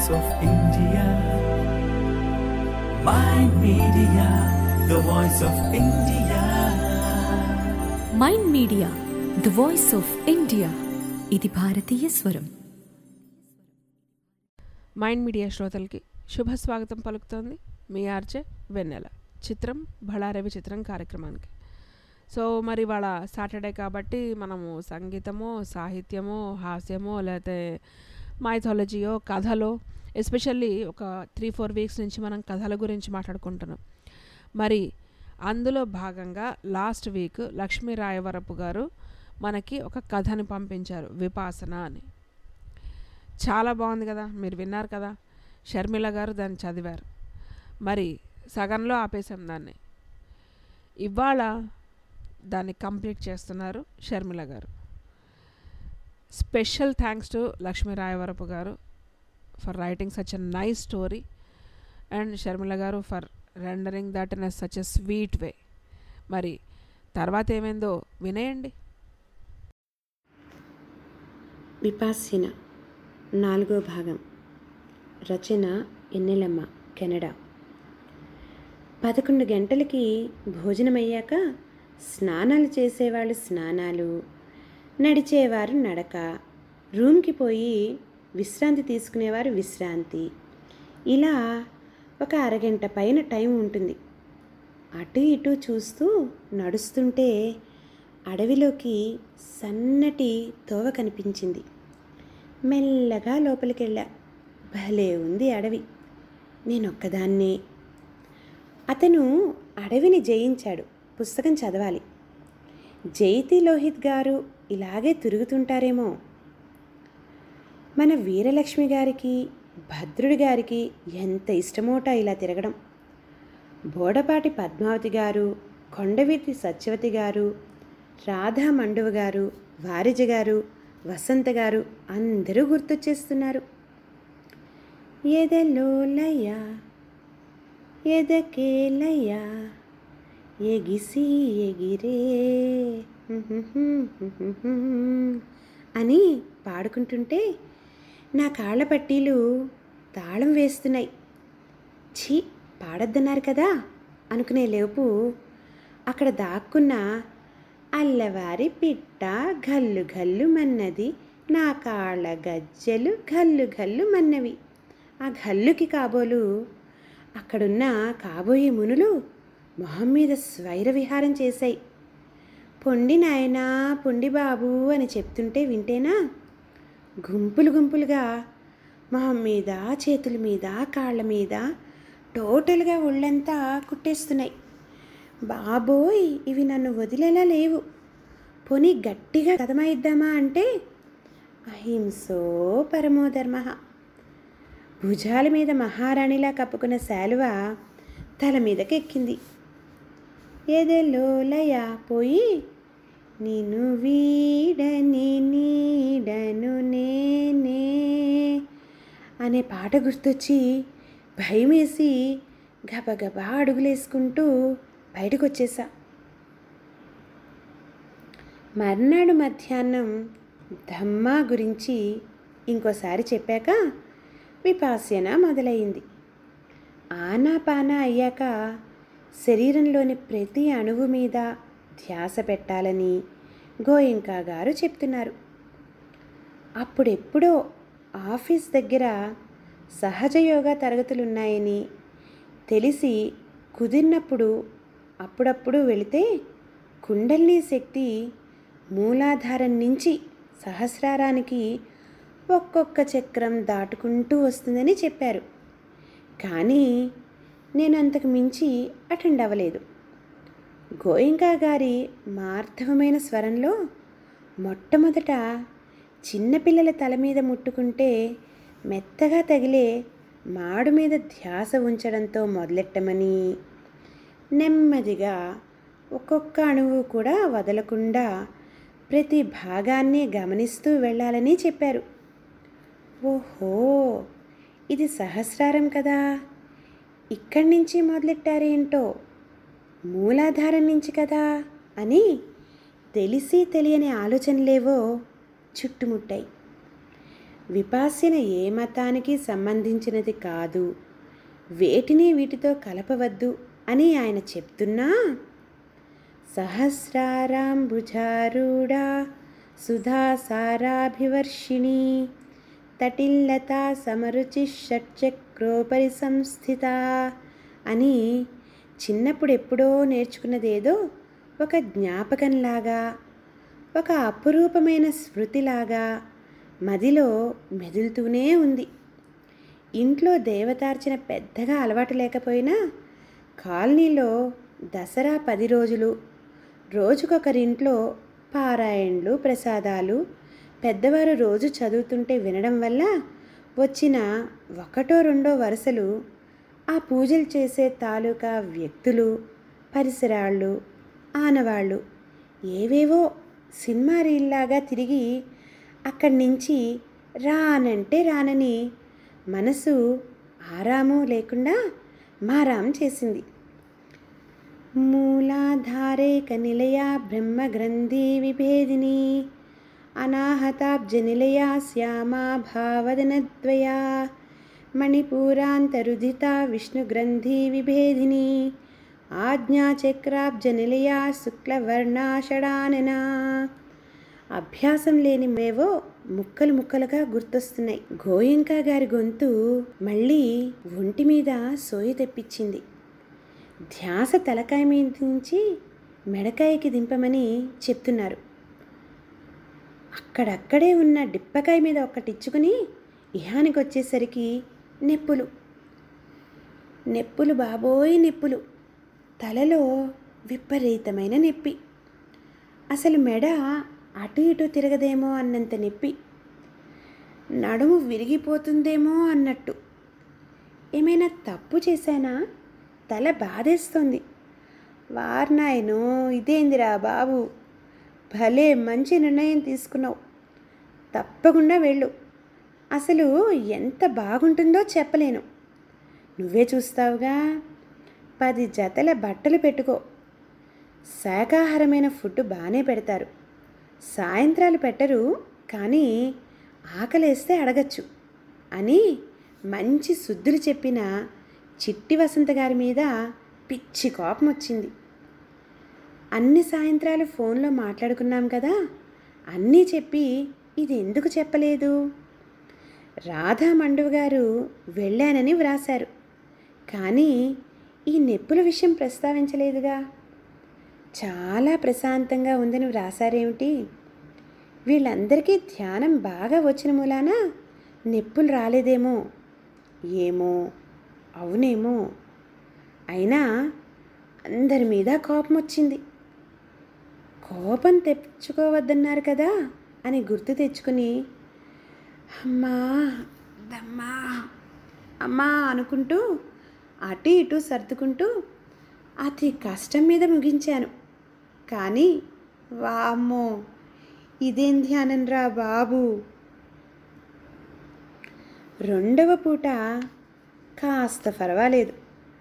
voice of India. My media, the voice of India. Mind media the voice of India ఇది భారతీయ స్వరం mind media శ్రోతలకి శుభ స్వాగతం పలుకుతోంది మీ ఆర్జే వెన్నెల చిత్రం బళారవి చిత్రం కార్యక్రమానికి సో మరి వాళ్ళ సాటర్డే కాబట్టి మనము సంగీతమో సాహిత్యమో హాస్యమో లేకపోతే మైథాలజీయో కథలో ఎస్పెషల్లీ ఒక త్రీ ఫోర్ వీక్స్ నుంచి మనం కథల గురించి మాట్లాడుకుంటున్నాం మరి అందులో భాగంగా లాస్ట్ వీక్ లక్ష్మీ రాయవరపు గారు మనకి ఒక కథని పంపించారు విపాసన అని చాలా బాగుంది కదా మీరు విన్నారు కదా షర్మిల గారు దాన్ని చదివారు మరి సగంలో ఆపేసాం దాన్ని ఇవాళ దాన్ని కంప్లీట్ చేస్తున్నారు Sharmila garu special thanks to Lakshmi Rayavarapu garu for writing such a nice story and Sharmila garu for rendering that in such a sweet way మరి తర్వాత ఏమైందో వినేయండి విపాసన నాలుగో భాగం రచన ఎన్నెలమ్మ కెనడా పదకొండు గంటలకి భోజనమయ్యాక స్నానాలు చేసేవాళ్ళు స్నానాలు నడిచేవారు నడక రూమ్కి పోయి విశ్రాంతి తీసుకునేవారు విశ్రాంతి ఇలా ఒక అరగంట పైన టైం ఉంటుంది అటు ఇటు చూస్తూ నడుస్తుంటే అడవిలోకి సన్నటి తోవ కనిపించింది మెల్లగా లోపలికెళ్ళా భలే ఉంది అడవి నేనొక్కదాన్నే అతను అడవిని జయించాడు పుస్తకం చదవాలి జైతి లోహిత్ గారు ఇలాగే తిరుగుతుంటారేమో మన వీరలక్ష్మి గారికి భద్రుడి గారికి ఎంత ఇష్టమోట ఇలా తిరగడం బోడపాటి పద్మావతి గారు కొండవీటి సత్యవతి గారు రాధా మండువ గారు వారిజ గారు వసంత గారు అందరూ గుర్తొచ్చేస్తున్నారు ఎదలో లయ ఎదకే లయ ఎగిసి ఎగిరే అని పాడుకుంటుంటే నా కాళ్ళ పట్టీలు తాళం వేస్తున్నాయి ఛీ పాడొద్దన్నారు కదా అనుకునే లేపు అక్కడ దాక్కున్న అల్లవారి పిట్ట గల్లు గల్లు మన్నది నా కాళ్ళ గజ్జెలు గల్లు గల్లు మన్నవి ఆ గల్లుకి కాబోలు అక్కడున్న కాబోయే మునులు మొహం మీద స్వైర విహారం చేశాయి పొండి నాయనా పొండి బాబు అని చెప్తుంటే వింటేనా గుంపులు గుంపులుగా మొహం మీద చేతుల మీద కాళ్ళ మీద టోటల్గా ఒళ్ళంతా కుట్టేస్తున్నాయి బాబోయ్ ఇవి నన్ను వదిలేలా లేవు పోనీ గట్టిగా కథమాయిద్దామా అంటే అహింసో పరమో ధర్మ భుజాల మీద మహారాణిలా కప్పుకున్న శాలువ తల మీదకి ఎక్కింది ఎదలో లయ పోయి నిన్ను వీడని నీడను నేనే అనే పాట గుర్తొచ్చి భయమేసి గబగబా అడుగులేసుకుంటూ బయటకు వచ్చేసా మర్నాడు మధ్యాహ్నం ధమ్మా గురించి ఇంకోసారి చెప్పాక విపాసన మొదలైంది ఆనాపానా అయ్యాక శరీరంలోని ప్రతి అణువు మీద ధ్యాస పెట్టాలని గోయింకా గారు చెప్తున్నారు అప్పుడెప్పుడో ఆఫీస్ దగ్గర సహజ యోగా తరగతులున్నాయని తెలిసి కుదిరినప్పుడు అప్పుడప్పుడు వెళితే కుండలిని శక్తి మూలాధారం నుంచి సహస్రారానికి ఒక్కొక్క చక్రం దాటుకుంటూ వస్తుందని చెప్పారు కానీ నేను అంతకు మించి అటెండ్ అవ్వలేదు గోయింకా గారి మార్ధవమైన స్వరంలో మొట్టమొదట చిన్నపిల్లల తల మీద ముట్టుకుంటే మెత్తగా తగిలే మాడు మీద ధ్యాస ఉంచడంతో మొదలెట్టమని నెమ్మదిగా ఒక్కొక్క అణువు కూడా వదలకుండా ప్రతి భాగాన్ని గమనిస్తూ వెళ్ళాలని చెప్పారు ఓహో ఇది సహస్రారం కదా ఇక్కడి నుంచి మొదలెట్టారేంటో మూలాధారం నుంచి కదా అని తెలిసి తెలియని ఆలోచనలేవో చుట్టుముట్టాయి విపాసన ఏ మతానికి సంబంధించినది కాదు వేటిని వీటితో కలపవద్దు అని ఆయన చెప్తున్నా సహస్రారాంబుజారూఢా సుధాసారాభివర్షిణి తటిల్లతా సమరుచి షట్చక్రోపరి సంస్థిత అని చిన్నప్పుడు ఎప్పుడో నేర్చుకున్నదేదో ఒక జ్ఞాపకంలాగా ఒక అపురూపమైన స్మృతిలాగా మదిలో మెదులుతూనే ఉంది ఇంట్లో దేవతార్చన పెద్దగా అలవాటు లేకపోయినా కాలనీలో దసరా పది రోజులు రోజుకొకరింట్లో పారాయణలు ప్రసాదాలు పెద్దవారు రోజు చదువుతుంటే వినడం వల్ల వచ్చిన ఒకటో రెండో వరుసలు ఆ పూజలు చేసే తాలూకా వ్యక్తులు పరిసరాళ్ళు ఆనవాళ్ళు ఏవేవో సినిమా రీల్లాగా తిరిగి అక్కడి నుంచి రానంటే రానని మనసు ఆరాము లేకుండా మారాం చేసింది మూలాధారేక నిలయా బ్రహ్మగ్రంథి విభేదిని అనాహతాబ్జనిలయా శ్యామా భావదనద్వయా మణిపూరాంతరుదిత విష్ణుగ్రంథి విభేదిని ఆజ్ఞాచక్రాబ్జనిలయా శుక్లవర్ణాషడాననా అభ్యాసం లేని మేవో ముక్కలు ముక్కలుగా గుర్తొస్తున్నాయి గోయంకా గారి గొంతు మళ్ళీ ఒంటి మీద సోయి తెప్పించింది ధ్యాస తలకాయ మీద నుంచి మెడకాయకి దింపమని చెప్తున్నారు అక్కడక్కడే ఉన్న డిప్పకాయ మీద ఒక్కటిచ్చుకుని ఇహానికి వచ్చేసరికి నెప్పులు నెప్పులు బాబోయ్ నెప్పులు తలలో విపరీతమైన నొప్పి అసలు మెడ అటు ఇటు తిరగదేమో అన్నంత నొప్పి నడుము విరిగిపోతుందేమో అన్నట్టు ఏమైనా తప్పు చేశానా తల బాధేస్తుంది వార్నాయనో ఇదేందిరా బాబు భలే మంచి నిర్ణయం తీసుకున్నావు తప్పకుండా వెళ్ళు అసలు ఎంత బాగుంటుందో చెప్పలేను నువ్వే చూస్తావుగా పది జతల బట్టలు పెట్టుకో శాకాహారమైన ఫుడ్ బాగానే పెడతారు సాయంత్రాలు పెట్టరు కానీ ఆకలేస్తే అడగచ్చు అని మంచి శుద్ధులు చెప్పిన చిట్టి వసంత గారి మీద పిచ్చి కోపం వచ్చింది అన్ని సాయంత్రాలు ఫోన్లో మాట్లాడుకున్నాం కదా అన్నీ చెప్పి ఇది ఎందుకు చెప్పలేదు రాధా మండువ గారు వెళ్ళానని వ్రాశారు కానీ ఈ నెప్పుల విషయం ప్రస్తావించలేదుగా చాలా ప్రశాంతంగా ఉందని వ్రాసారేమిటి వీళ్ళందరికీ ధ్యానం బాగా వచ్చిన మూలాన నొప్పులు రాలేదేమో ఏమో అవునేమో అయినా అందరి మీద కోపం వచ్చింది కోపం తెచ్చుకోవద్దన్నారు కదా అని గుర్తు తెచ్చుకుని అమ్మా దమ్మా అమ్మా అనుకుంటూ అటు ఇటు సర్దుకుంటూ అతి కష్టం మీద ముగించాను కానీ వామ్మో ఇదేం ధ్యానం రా బాబు రెండవ పూట కాస్త పర్వాలేదు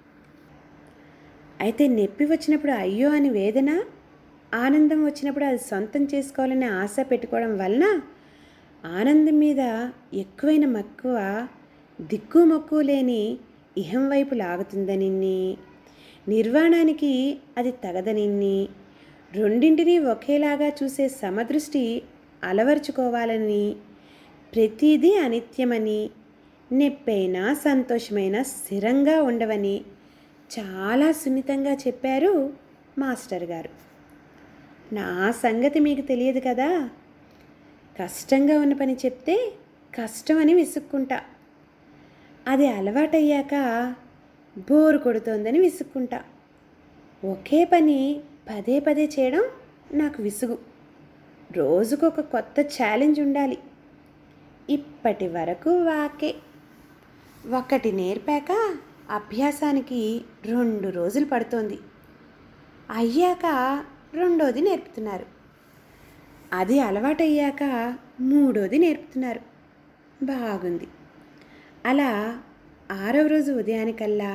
అయితే నొప్పి వచ్చినప్పుడు అయ్యో అని వేదన ఆనందం వచ్చినప్పుడు అది సొంతం చేసుకోవాలని ఆశ పెట్టుకోవడం వలన ఆనందం మీద ఎక్కువైన మక్కువ దిక్కు మొక్కు లేని ఇహం వైపు లాగుతుందని నిర్వాణానికి అది తగదనిన్ని రెండింటినీ ఒకేలాగా చూసే సమదృష్టి అలవరుచుకోవాలని ప్రతిదీ అనిత్యమని నొప్పైనా సంతోషమైన స్థిరంగా ఉండవని చాలా సున్నితంగా చెప్పారు మాస్టర్ గారు నా సంగతి మీకు తెలియదు కదా కష్టంగా ఉన్న పని చెప్తే కష్టం అని విసుక్కుంటా అది అలవాటయ్యాక బోరు కొడుతోందని విసుక్కుంటా ఒకే పని పదే పదే చేయడం నాకు విసుగు రోజుకొక కొత్త ఛాలెంజ్ ఉండాలి ఇప్పటి వరకు వాకే ఒకటి నేర్పాక అభ్యాసానికి రెండు రోజులు పడుతోంది అయ్యాక రెండోది నేర్పుతున్నారు అది అలవాటయ్యాక మూడోది నేర్పుతున్నారు బాగుంది అలా ఆరవ రోజు ఉదయానికల్లా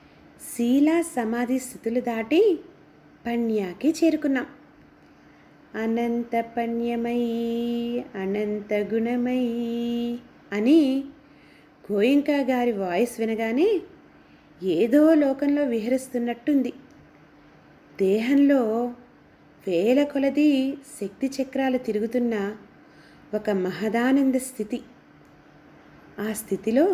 శీలా సమాధి స్థితులు దాటి పణ్యాకి చేరుకున్నాం అనంతపణ్యమయీ అనంతగుణమయీ అని గోయింకా గారి వాయిస్ వినగానే ఏదో లోకంలో విహరిస్తున్నట్టుంది దేహంలో వేల కొలది శక్తి చక్రాలు తిరుగుతున్న ఒక మహదానంద స్థితి ఆ స్థితిలో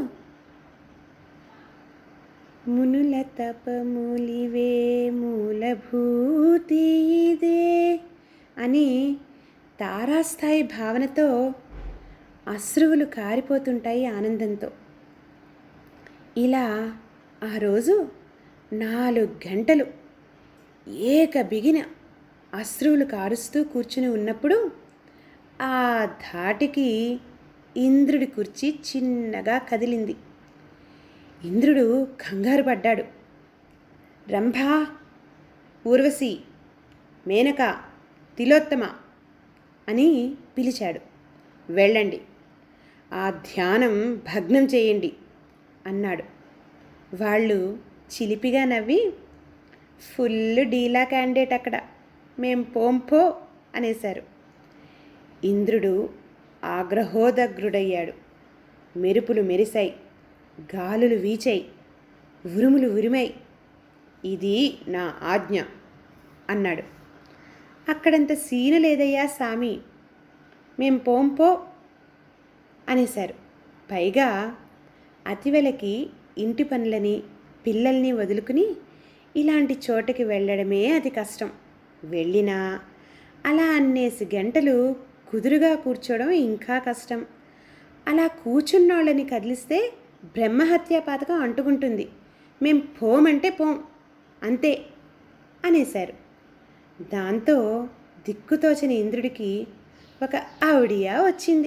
మునుల తపములివే మూలభూతి ఇదే అని తారాస్థాయి భావనతో అశ్రువులు కారిపోతుంటాయి ఆనందంతో ఇలా ఆ రోజు నాలుగు గంటలు ఏక బిగిన అశ్రువులు కారుస్తూ కూర్చుని ఉన్నప్పుడు ఆ ధాటికి ఇంద్రుడి కుర్చీ చిన్నగా కదిలింది ఇంద్రుడు కంగారు పడ్డాడు రంభా ఊర్వశి మేనక తిలోత్తమ అని పిలిచాడు వెళ్ళండి ఆ ధ్యానం భగ్నం చేయండి అన్నాడు వాళ్ళు చిలిపిగా నవ్వి ఫుల్ డీలా క్యాండిడేట్ అక్కడ మేం పోంపో అనేశారు ఇంద్రుడు ఆగ్రహోదగ్రుడయ్యాడు మెరుపులు మెరిశాయి గాలులు వీచాయి ఉరుములు ఉరిమాయి ఇది నా ఆజ్ఞ అన్నాడు అక్కడంత సీను లేదయ్యా సామి మేం పోంపో అనేశారు పైగా అతివెలకి ఇంటి పనులని పిల్లల్ని వదులుకుని ఇలాంటి చోటకి వెళ్ళడమే అతి కష్టం వెళ్ళినా అలా అన్నేసి గంటలు కుదురుగా కూర్చోవడం ఇంకా కష్టం అలా కూర్చున్నోళ్ళని కదిలిస్తే బ్రహ్మహత్యా పాతకం అంటుకుంటుంది మేం పోమంటే పోం అంతే అనేశారు దాంతో దిక్కుతోచని ఇంద్రుడికి ఒక ఆవిడియా వచ్చింది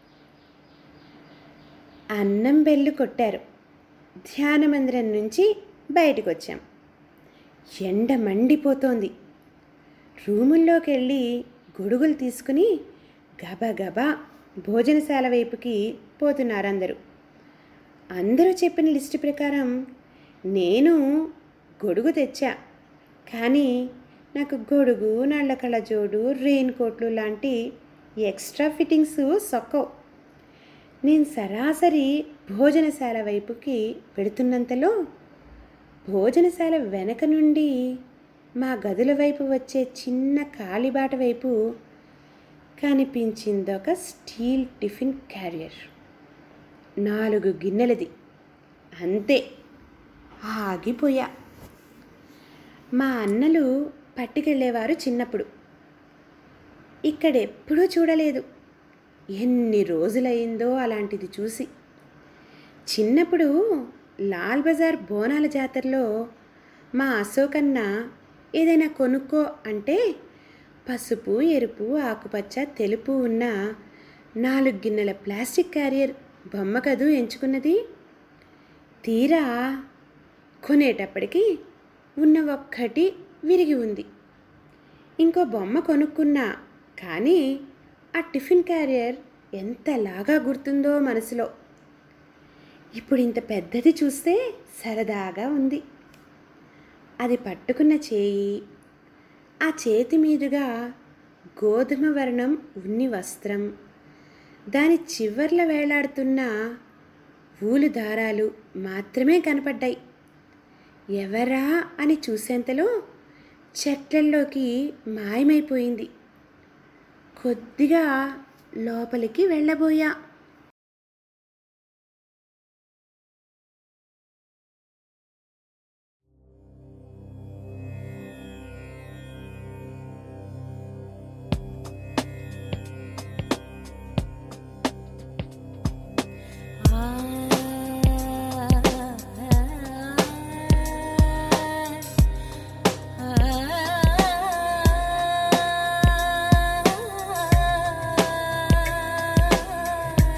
అన్నం బెల్లు కొట్టారు ధ్యాన మందిరం నుంచి బయటకు వచ్చాం ఎండ మండిపోతోంది రూముల్లోకి వెళ్ళి గొడుగులు తీసుకుని గబగబా భోజనశాల వైపుకి పోతున్నారు అందరూ అందరూ చెప్పిన లిస్టు ప్రకారం నేను గొడుగు తెచ్చా కానీ నాకు గొడుగు నల్ల కళ్ళజోడు రెయిన్ కోట్లు లాంటి ఎక్స్ట్రా ఫిట్టింగ్స్ సొక్కవు నేను సరాసరి భోజనశాల వైపుకి వెడుతున్నంతలో భోజనశాల వెనక నుండి మా గదుల వైపు వచ్చే చిన్న కాలిబాట వైపు కనిపించిందొక స్టీల్ టిఫిన్ క్యారియర్ నాలుగు గిన్నెలది అంతే ఆగిపోయా మా అన్నలు పట్టుకెళ్ళేవారు చిన్నప్పుడు ఇక్కడెప్పుడూ చూడలేదు ఎన్ని రోజులైందో అలాంటిది చూసి చిన్నప్పుడు లాల్ బజార్ బోనాల జాతరలో మా అశోకన్న ఏదైనా కొనుక్కో అంటే పసుపు ఎరుపు ఆకుపచ్చ తెలుపు ఉన్న నాలుగు గిన్నెల ప్లాస్టిక్ క్యారియర్ బొమ్మ కదూ ఎంచుకున్నది తీరా కొనేటప్పటికి ఉన్న ఒక్కటి విరిగి ఉంది ఇంకో బొమ్మ కొనుక్కున్నా కానీ ఆ టిఫిన్ క్యారియర్ ఎంతలాగా గుర్తుందో మనసులో ఇప్పుడు ఇంత పెద్దది చూస్తే సరదాగా ఉంది అది పట్టుకున్న చేయి ఆ చేతి మీదుగా గోధుమ వర్ణం ఉన్ని వస్త్రం దాని చివర్ల వేలాడుతున్న ఊలు దారాలు మాత్రమే కనపడ్డాయి ఎవరా అని చూసేంతలో చెట్లల్లోకి మాయమైపోయింది కొద్దిగా లోపలికి వెళ్ళబోయా ఆ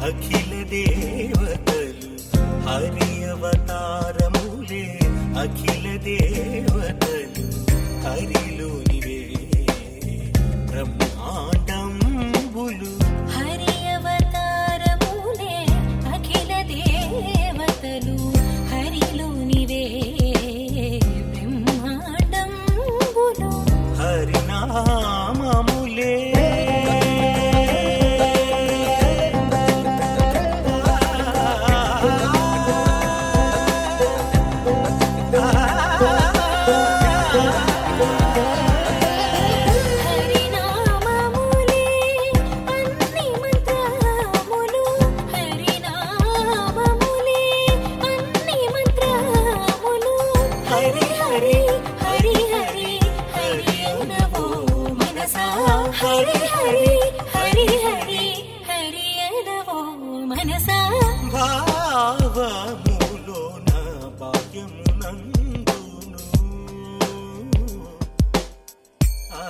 అఖిల దేవతలు హరి అవతారములే అఖిల దేవతలు హరిలోనివే బ్రహ్మాండంబులు హరి అవతారములే అఖిల దేవతలు హరిలోనివే బ్రహ్మాండంబులు హరినామములే హరినామములే అన్ని మంత్రములు హరినామములే అన్ని మంత్రములు హరి హరి హరి హరి హరి అనవో మనసా హరి హరి హరి హరి హరి అనవో మనసా భావములోన భాగ్యమునందును ఆ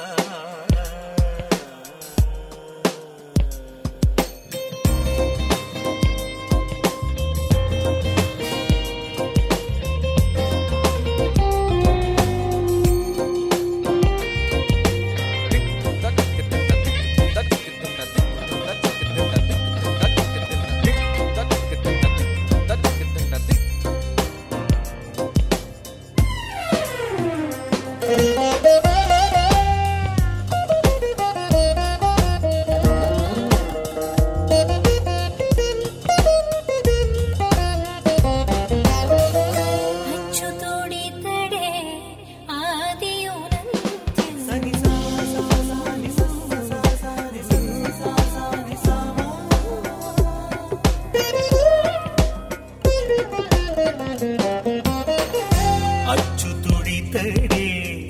అచ్యుతుడితడే ఆదియునంత్యం సని సా సా సా ని సా సా సా ని సా సా సా ని సా అచ్యుతుడితడే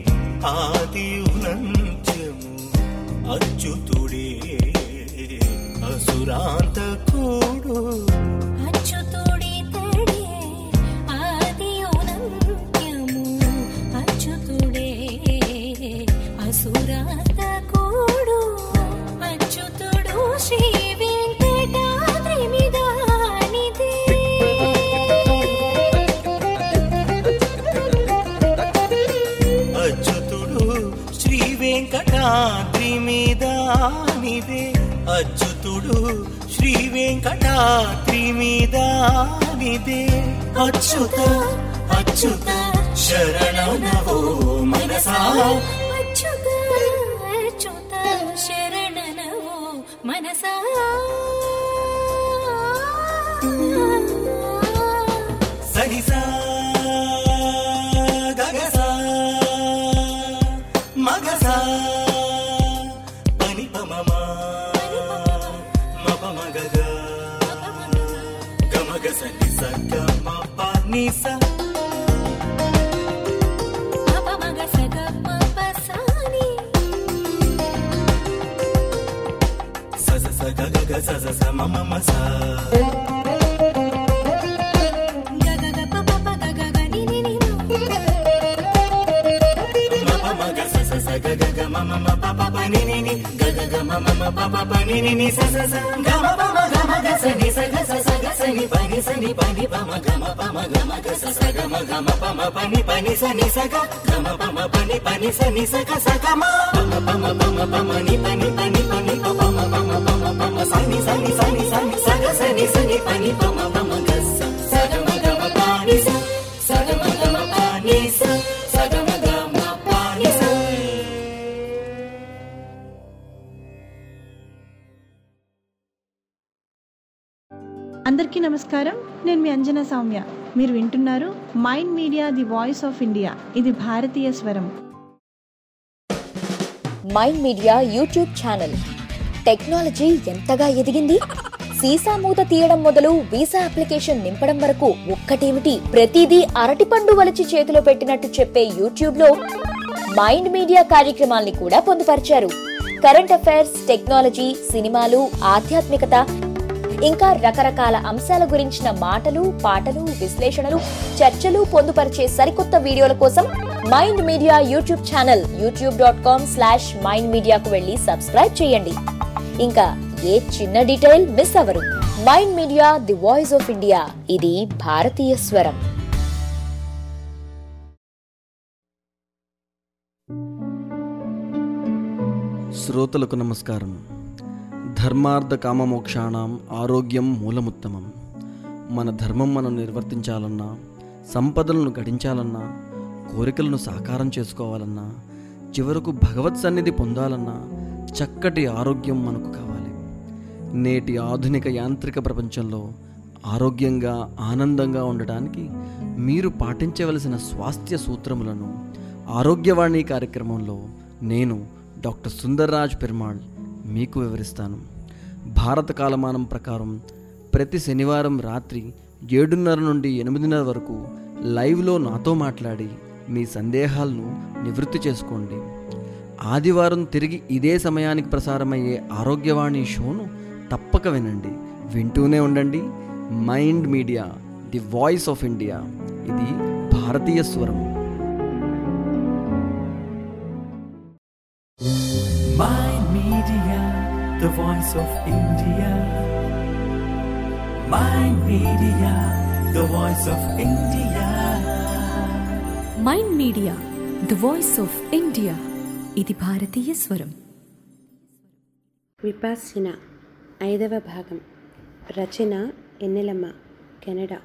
ఆదియునంత్యము అచ్యుతుడే అసురాంతకుడు అచ్యుతుడితడే ఆదియునంత్యము అచ్యుతుడే అసురాతకుడు అచ్యుతుడు శ్రీ వెంకటాద్రి మిదానిదే అచ్యుతుడు శ్రీ వెంకటాద్రి మీదానిదే అచ్యుతుడు శ్రీ వెంకటాద్రి మీదానిదే అచ్యుత అచ్యుత శరణనవో మనసా అచ్యుత అచ్యుత శరణనవో మనసా సరిసా గగసా మగసా పని పమమా మప మగగ గమగ సని సగ మప నిస అపమగ సగ పపసాని స స స గ గ గ స స స మ మ మ స గగ గ పప పగ గ గ ని ని ని మ ప మ గ స స స గ గ గ మ మ మ ప ప ప ని ని ని గ గ గ మ మ మ ప ప ప ని ని ని స స స గ మ ప మ గ మ గ స ని స గ స స గ స ని ప ని స ని ప ని ప మ గ మ ప మ గ మ గ స స గ మ గ మ ప మ ప ని ప ని స ని స గ గ మ ప మ ప ని ప ని స ని స గ స గ మ ప మ ప మ ప మ ప మ ని ప ని ప ని ప ని ప ప మ ప మ ప మ ప మ స ని స ని స ని స ని స గ స ని స ని ప ని ప మ ప మ గ స స గ మ గ మ ప ని స స గ మ గ మ ప ని స స గ మ గ మ ప ని స అందరికీ నమస్కారం నేను మీ అంజనా సౌమ్య మీరు వింటున్నారు mind media the voice of India ఇది భారతీయ స్వరం mind media YouTube channel technology ఎంతగా ఎదిగింది సీసా మూత తీయడం మొదలు వీసా అప్లికేషన్ నింపడం వరకు ఒక్కటేమిటి ప్రతిదీ అరటిపండు వలిచి చేతిలో పెట్టినట్టు చెప్పే యూట్యూబ్ లో మైండ్ మీడియా కార్యక్రమాల్ని కూడా పొందుపరిచారు కరెంట్ అఫైర్స్ టెక్నాలజీ సినిమాలు ఆధ్యాత్మికత ఇంకా రకరకాల అంశాల గురించిన మాటలు పాటలు విశ్లేషణలు చర్చలు పొందుపరిచే సరికొత్త వీడియోల కోసం mind media YouTube channel YouTube dot com slash mind మీడియాకు వెళ్ళి సబ్స్క్రైబ్ చేయండి ఇంకా ఏ చిన్న డీటెయిల్ మిస్ అవ్వరు mind media the voice of India ఇది భారతీయ స్వరం శ్రోతలకు నమస్కారం ధర్మార్థ కామమోక్షాణం ఆరోగ్యం మూలముత్తమం మన ధర్మం మనం నిర్వర్తించాలన్నా సంపదలను గడించాలన్నా కోరికలను సాకారం చేసుకోవాలన్నా చివరకు భగవత్ సన్నిధి పొందాలన్నా చక్కటి ఆరోగ్యం మనకు కావాలి నేటి ఆధునిక యాంత్రిక ప్రపంచంలో ఆరోగ్యంగా ఆనందంగా ఉండటానికి మీరు పాటించవలసిన స్వాస్థ్య సూత్రములను ఆరోగ్యవాణి కార్యక్రమంలో నేను డాక్టర్ సుందర్రాజ్ పెరుమాళ్ మీకు వివరిస్తాను భారత కాలమానం ప్రకారం ప్రతి శనివారం రాత్రి ఏడున్నర నుండి ఎనిమిదిన్నర వరకు లైవ్లో నాతో మాట్లాడి మీ సందేహాలను నివృత్తి చేసుకోండి ఆదివారం తిరిగి ఇదే సమయానికి ప్రసారమయ్యే ఆరోగ్యవాణి షోను తప్పక వినండి వింటూనే ఉండండి mind media the voice of India ఇది భారతీయ స్వరం Mind Media, the voice of India. Mind Media, the voice of India. Mind media the voice of India ఇది భారతీయ స్వరం విపాసన ఐదవ భాగం రచన ఎన్నెలమ్మ కెనడా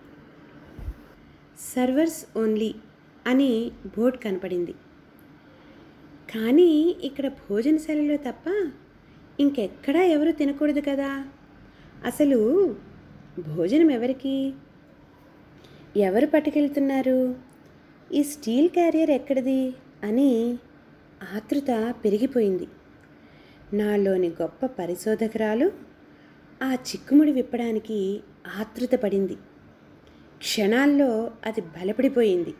సర్వర్స్ ఓన్లీ అని బోర్డు కనపడింది కానీ ఇక్కడ భోజనశాలలో తప్ప ఇంకెక్కడా ఎవరు తినకూడదు కదా అసలు భోజనం ఎవరికి ఎవరు పట్టుకెళ్తున్నారు ఈ స్టీల్ క్యారియర్ ఎక్కడిది అని ఆతృత పెరిగిపోయింది నాలోని గొప్ప పరిశోధకురాలు ఆ చిక్కుముడి విప్పడానికి ఆతృత పడింది క్షణాల్లో అది బలపడిపోయింది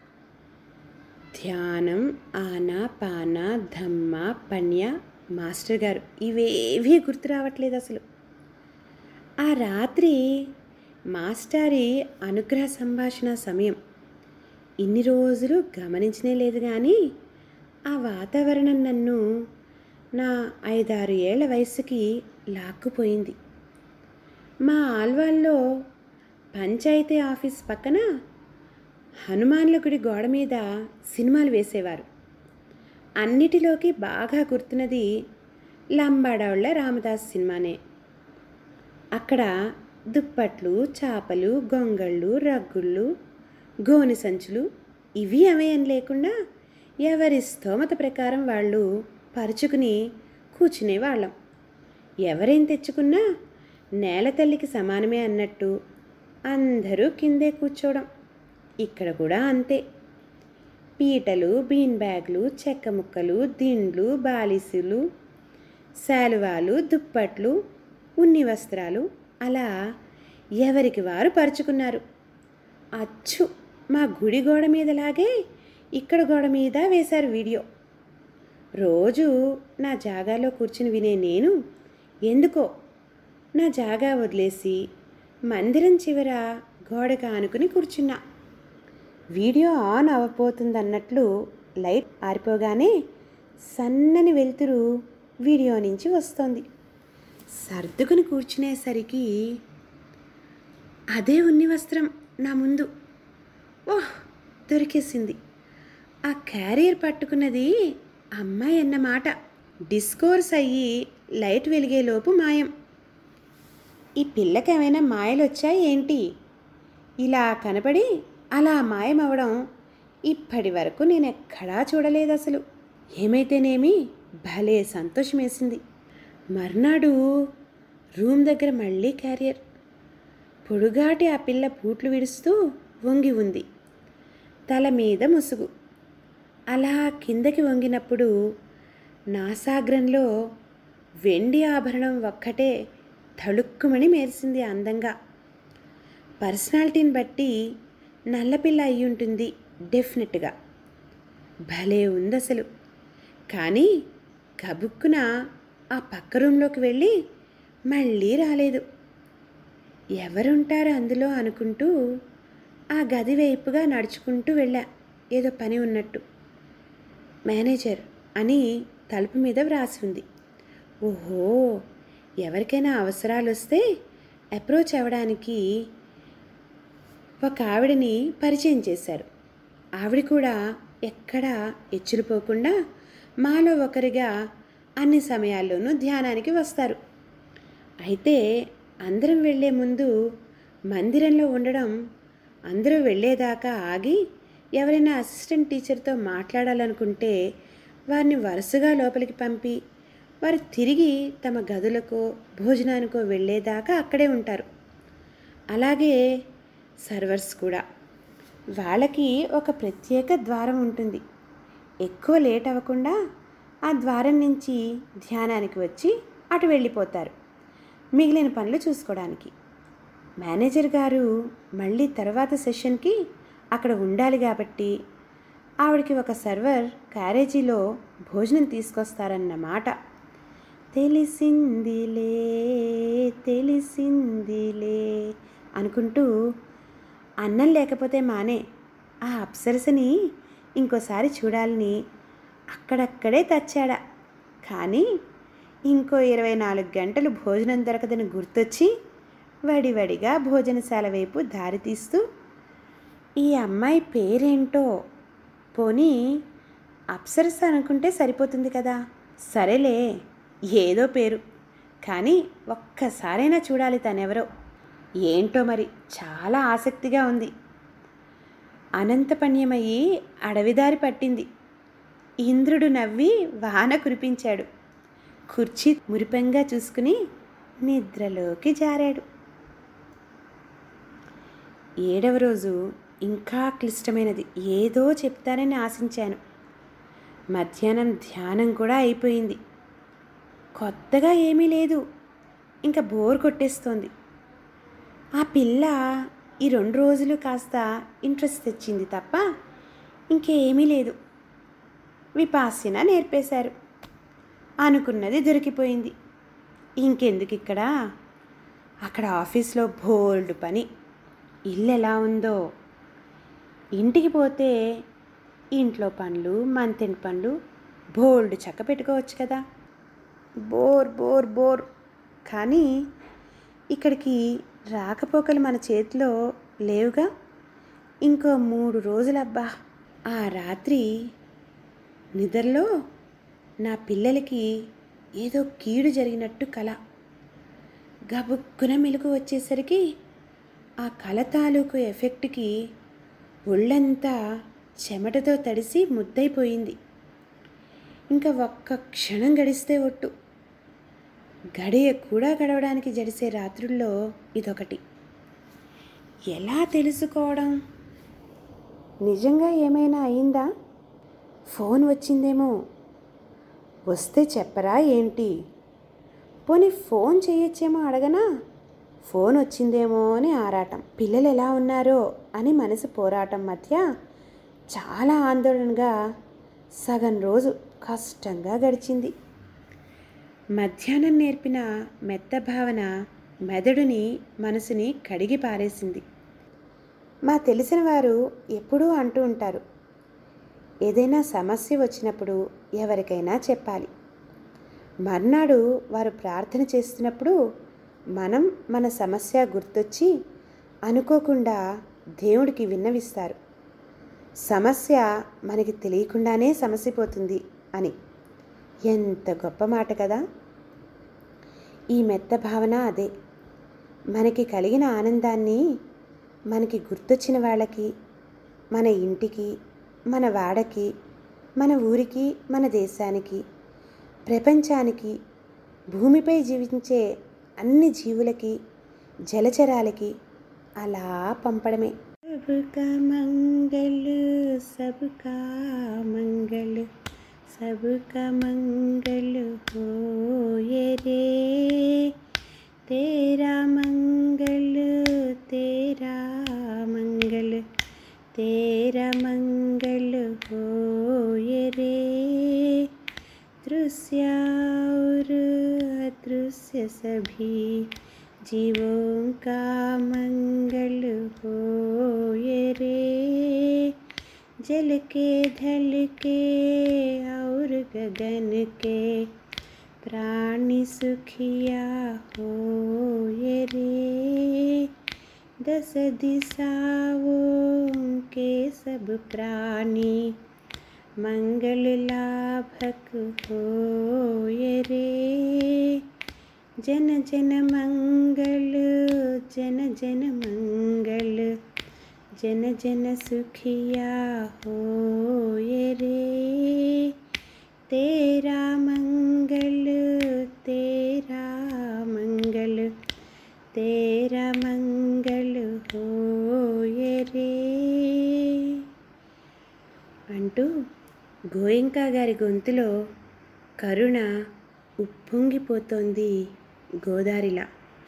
ధ్యానం ఆన పాన ధమ్మ పణ్య మాస్టర్ గారు ఇవేవీ గుర్తు రావట్లేదు అసలు ఆ రాత్రి మాస్టారి అనుగ్రహ సంభాషణ సమయం ఇన్ని రోజులు గమనించనే లేదు కానీ ఆ వాతావరణం నన్ను నా ఐదారు ఏళ్ల వయసుకి లాక్కుపోయింది మా ఆల్వాల్లో పంచాయతీ ఆఫీస్ పక్కన హనుమాన్ల గుడి గోడ మీద సినిమాలు వేసేవారు అన్నిటిలోకి బాగా గుర్తున్నది లంబాడవుళ్ళ రామదాస్ సినిమానే అక్కడ దుప్పట్లు చాపలు గొంగళ్ళు రగ్గుళ్ళు గోని సంచులు ఇవి అవేం లేకుండా ఎవరి స్తోమత ప్రకారం వాళ్ళు పరుచుకుని కూర్చునేవాళ్ళం ఎవరేం తెచ్చుకున్నా నేల తల్లికి సమానమే అన్నట్టు అందరూ కిందే కూర్చోవడం ఇక్కడ కూడా అంతే పీటలు బీన్ బ్యాగ్లు చెక్క ముక్కలు దిండ్లు బాలిసులు శాలువాలు దుప్పట్లు ఉన్ని వస్త్రాలు అలా ఎవరికి వారు పరుచుకున్నారు అచ్చు మా గుడి గోడ మీదలాగే ఇక్కడ గోడ మీద వేశారు వీడియో రోజు నా జాగాలో కూర్చుని వినే నేను ఎందుకో నా జాగా వదిలేసి మందిరం చివర గోడకు ఆనుకుని కూర్చున్నా వీడియో ఆన్ అవ్వబోతుందన్నట్లు లైట్ ఆరిపోగానే సన్నని వెలుతురు వీడియో నుంచి వస్తోంది సర్దుకుని కూర్చునేసరికి అదే ఉన్ని వస్త్రం నా ముందు ఓహ్ దొరికేసింది ఆ క్యారియర్ పట్టుకున్నది అమ్మాయి అన్నమాట డిస్కోర్స్ అయ్యి లైట్ వెలిగేలోపు మాయం ఈ పిల్లకి ఏమైనా మాయలు వచ్చాయి ఏంటి ఇలా కనపడి అలా మాయమవడం ఇప్పటి వరకు నేను ఎక్కడా చూడలేదు అసలు ఏమైతేనేమి భలే సంతోషం వేసింది మర్నాడు రూమ్ దగ్గర మళ్ళీ క్యారియర్ పొడుగాటి ఆ పిల్ల పూట్లు విడుస్తూ వంగి ఉంది తల మీద ముసుగు అలా కిందకి వంగినప్పుడు నాసాగ్రంలో వెండి ఆభరణం ఒక్కటే తళుక్కుమని మెరిసింది అందంగా పర్సనాలిటీని బట్టి నల్లపిల్ల అయి ఉంటుంది డెఫినెట్గా భలే ఉంది అసలు కానీ గబుక్కున ఆ పక్క రూమ్లోకి వెళ్ళి మళ్ళీ రాలేదు ఎవరుంటారు అందులో అనుకుంటూ ఆ గది వైపుగా నడుచుకుంటూ వెళ్ళా ఏదో పని ఉన్నట్టు మేనేజర్ అని తలుపు మీద వ్రాసి ఉంది ఓహో ఎవరికైనా అవసరాలు వస్తే అప్రోచ్ అవ్వడానికి ఒక ఆవిడని పరిచయం చేశారు ఆవిడ కూడా ఎక్కడా ఎచ్చులుపోకుండా మాలో ఒకరిగా అన్ని సమయాల్లోనూ ధ్యానానికి వస్తారు అయితే అందరం వెళ్ళే ముందు మందిరంలో ఉండడం అందరూ వెళ్ళేదాకా ఆగి ఎవరైనా అసిస్టెంట్ టీచర్తో మాట్లాడాలనుకుంటే వారిని వరుసగా లోపలికి పంపి వారు తిరిగి తమ గదులకో భోజనానికో వెళ్ళేదాకా అక్కడే ఉంటారు అలాగే సర్వర్స్ కూడా వాళ్ళకి ఒక ప్రత్యేక ద్వారం ఉంటుంది ఎక్కువ లేట్ అవ్వకుండా ఆ ద్వారం నుంచి ధ్యానానికి వచ్చి అటు వెళ్ళిపోతారు మిగిలిన పనులు చూసుకోవడానికి మేనేజర్ గారు మళ్ళీ తర్వాత సెషన్కి అక్కడ ఉండాలి కాబట్టి ఆవిడకి ఒక సర్వర్ క్యారేజీలో భోజనం తీసుకొస్తారన్న మాట తెలిసిందిలే తెలిసిందిలే అనుకుంటూ అన్నం లేకపోతే మానే ఆ అప్సరసని ఇంకోసారి చూడాలని అక్కడక్కడే తచ్చాడా కానీ ఇంకో ఇరవై నాలుగు గంటలు భోజనం దొరకదని గుర్తొచ్చి వడివడిగా భోజనశాల వైపు దారి తీస్తూ ఈ అమ్మాయి పేరేంటో పోనీ అప్సరస అనుకుంటే సరిపోతుంది కదా సరేలే ఏదో పేరు కానీ ఒక్కసారైనా చూడాలి తనెవరో ఏంటో మరి చాలా ఆసక్తిగా ఉంది అనంతపణ్యమయ్యి అడవిదారి పట్టింది ఇంద్రుడు నవ్వి వాన కురిపించాడు కుర్చీ మురిపంగా చూసుకుని నిద్రలోకి జారాడు ఏడవ రోజు ఇంకా క్లిష్టమైనది ఏదో చెప్తానని ఆశించాను మధ్యాహ్నం ధ్యానం కూడా అయిపోయింది కొత్తగా ఏమీ లేదు ఇంకా బోర్ కొట్టేస్తోంది ఆ పిల్ల ఈ రెండు రోజులు కాస్త ఇంట్రెస్ట్ తెచ్చింది తప్ప ఇంకేమీ లేదు విపాసన నేర్పేశారు అనుకున్నది దొరికిపోయింది ఇంకెందుకు ఇక్కడ అక్కడ ఆఫీస్లో బోల్డ్ పని ఇల్లు ఎలా ఉందో ఇంటికి పోతే ఇంట్లో పనులు మంతెంట్ పనులు బోల్డ్ చక్క పెట్టుకోవచ్చు కదా బోర్ బోర్ బోర్ కానీ ఇక్కడికి రాకపోకలు మన చేతిలో లేవుగా ఇంకో మూడు రోజులబ్బా ఆ రాత్రి నిద్రలో నా పిల్లలకి ఏదో కీడు జరిగినట్టు కల గబుక్కున మెలకు వచ్చేసరికి ఆ కల తాలూకు ఎఫెక్ట్కి ఒళ్ళంతా చెమటతో తడిసి ముద్దైపోయింది ఇంకా ఒక్క క్షణం గడిస్తే ఒట్టు గడియ కూడా గడవడానికి జడిసే రాత్రుల్లో ఇదొకటి ఎలా తెలుసుకోవడం నిజంగా ఏమైనా అయిందా ఫోన్ వచ్చిందేమో వస్తే చెప్పరా ఏంటి పోనీ ఫోన్ చేయొచ్చేమో అడగనా ఫోన్ వచ్చిందేమో అని ఆరాటం పిల్లలు ఎలా ఉన్నారో అని మనసు పోరాటం మధ్య చాలా ఆందోళనగా సగం రోజు కష్టంగా గడిచింది మధ్యాహ్నం నేర్పిన మెత్త భావన మెదడుని మనసుని కడిగి పారేసింది మా తెలిసిన వారు ఎప్పుడూ అంటూ ఉంటారు ఏదైనా సమస్య వచ్చినప్పుడు ఎవరికైనా చెప్పాలి మర్నాడు వారు ప్రార్థన చేస్తున్నప్పుడు మనం మన సమస్య గుర్తొచ్చి అనుకోకుండా దేవుడికి విన్నవిస్తారు సమస్య మనకి తెలియకుండానే సమసిపోతుంది అని ఎంత గొప్ప మాట కదా ఈ మెత్త భావన అదే మనకి కలిగిన ఆనందాన్ని మనకి గుర్తొచ్చిన వాళ్ళకి మన ఇంటికి మన వాడకి మన ఊరికి మన దేశానికి ప్రపంచానికి భూమిపై జీవించే అన్ని జీవులకి జలచరాలకి అలా పంపడమే సబుకా మంగళ సబుకా మంగళ సబుకా మంగళ హోయే రే తేరా మంగళ తేరా మంగళ తేరా మంగళ హోయే రే दृश्य और अदृश्य सभी जीवों का मंगल हो ये रे जल के धल के और गगन के प्राणी सुखिया होए रे दस दिशाओं के सब प्राणी मंगल लाभक होए रे जन जन मंगल जन जन मंगल जन जन सुखिया होए रे तेरा मंगल तेरा मंगल तेरा మంగళ హోయే రే అంటూ గోయింకా గారి గొంతులో కరుణ ఉప్పొంగిపోతోంది గోదారిలా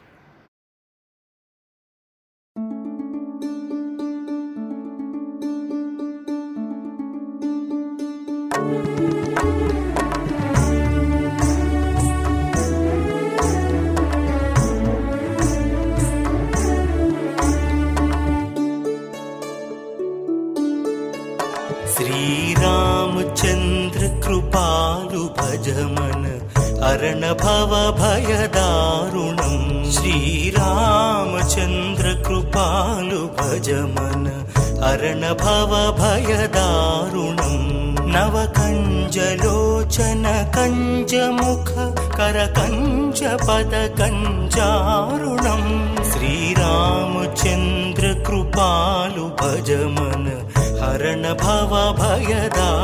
श्रीरामचन्द्र कृपालु भज मन अरण भव भय दारुणम् श्रीरामचन्द्र कृपालु भज मन अरण भव भय दारुणम् नव कञ्जलोचन कञ्जमुख कर कञ्ज पद कञ्जारुणम् श्रीरामचन्द्र कृपालु भज मन हरण भव भय